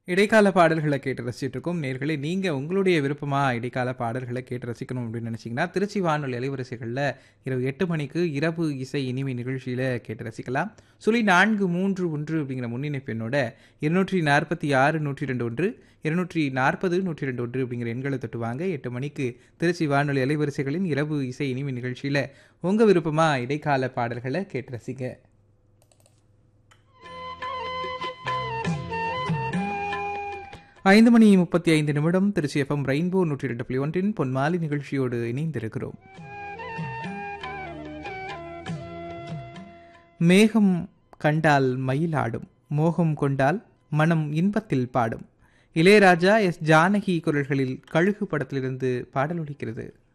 இடைக்கால பாடல்களை கேட்டு ரசிச்சுட்டு இருக்கோம் நேர்களே நீங்கள் உங்களுடைய விருப்பமாக இடைக்கால பாடல்களை கேட்டு ரசிக்கணும் அப்படின்னு நினச்சிங்கன்னா திருச்சி வானொலி அலைவரிசைகளில் இரவு எட்டு மணிக்கு இரவு இசை இனிமை நிகழ்ச்சியில் கேட்டு ரசிக்கலாம் சுழி நான்கு மூன்று ஒன்று அப்படிங்கிற முன்னிணைப்பு எண்ணோட இருநூற்றி நாற்பத்தி ஆறு நூற்றி ரெண்டு ஒன்று இருநூற்றி நாற்பது நூற்றி ரெண்டு ஒன்று அப்படிங்கிற எண்களை தொட்டுவாங்க எட்டு மணிக்கு திருச்சி வானொலி அலைவரிசைகளின் இரவு இசை இனிமை நிகழ்ச்சியில் உங்கள் விருப்பமாக இடைக்கால பாடல்களை கேட்டு ரசிங்க ஐந்து மணி முப்பத்தி ஐந்து நிமிடம் திருச்சி எஃப்எம் ரெயின்போ நூற்றி ரெண்டு புள்ளி ஒன்றின் பொன்மாலி நிகழ்ச்சியோடு இணைந்திருக்கிறோம் மேகம் கண்டால் மயிலாடும் மோகம் கொண்டால் மனம் இன்பத்தில் பாடும் இளையராஜா எஸ் ஜானகி குரல்களில் கழுகு படத்திலிருந்து பாடல் ஒலிக்கிறது